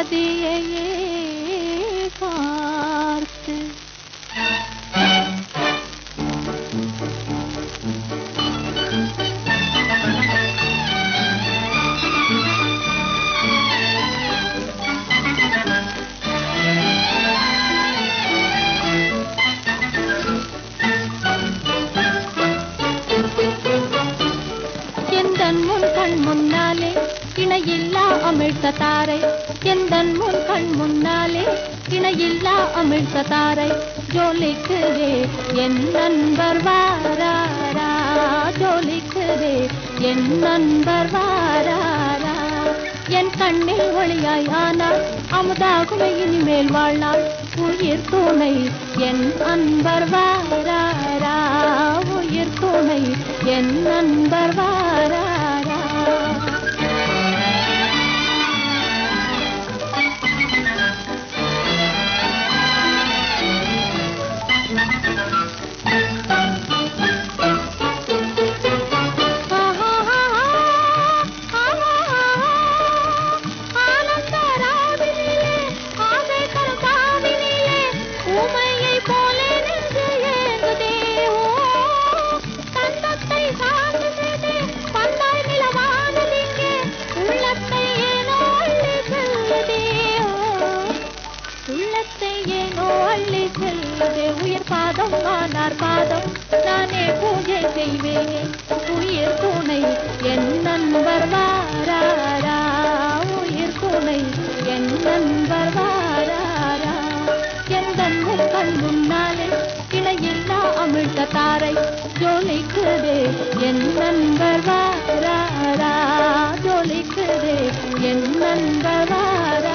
நதியையே பார்த்து எந்தன் முன் கண் முன்னாலே இணையில்லா அமிழ்த்த தாரை எந்தன் முன் கண் முன்னாலே இணையில்லா அமிழ்த்த தாரை ஜோலிக்குதே என் நண்பர் வாராரா ஜோலிக்குதே என் நண்பர் வாராரா என் கண்ணில் ஒளியாய் ஆனால் அமுதாகுமே இனிமேல் வாழ்நாள் உயிர் துணை என் அன்பர் வாராரா உயிர் துணை என் நண்பர் வாராரா உள்ளத்தை ஏனோ அள்ளி செல்லுதே உயிர் பாதம் ஆனார் பாதம் நானே பூஜை செய்வேனே உயிர் துணை என் நண்பர் வாராரா உயிர் துணை என் நண்பர் வாராரா எந்த கண் முன்னாலே இணையில்லா அமிழ்ந்த தாரை ஜோலிக்குதே என் நண்பர் வாராரா ஜோலிக்குதே என் நண்பர் வாராரா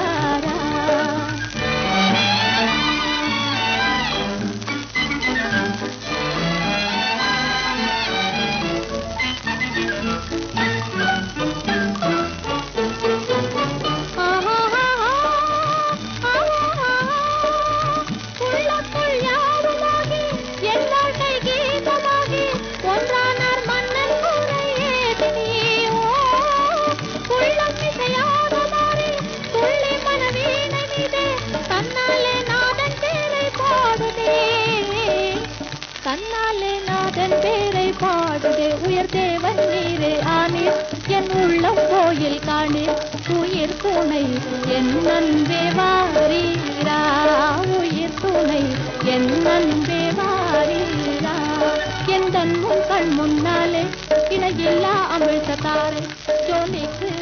உள்ளத்துள் யாருமாகி என் வாழ்க்கை கீதமாகி ஒன்றானார் மன்னன் கூரையேதினியோ உள்ளம் இசையாக மாறி துள்ளி மனவீணை மீதே தன்னாலே நாதன் பேரை பாடுதே தன்னாலே நாதன் பேரை பாடுதே உயர் தேவன் நீரே ஆனீர் என் உள்ளம் கோயில் காணீர் உயிர் துணை என் நன்பே வாரீரா உயிர் துணை என் நன்பே வாரீரா எந்த முன் கண் முன்னாலே இணையில்லா அமிழ்த்த தாரை ஜோலிக்கு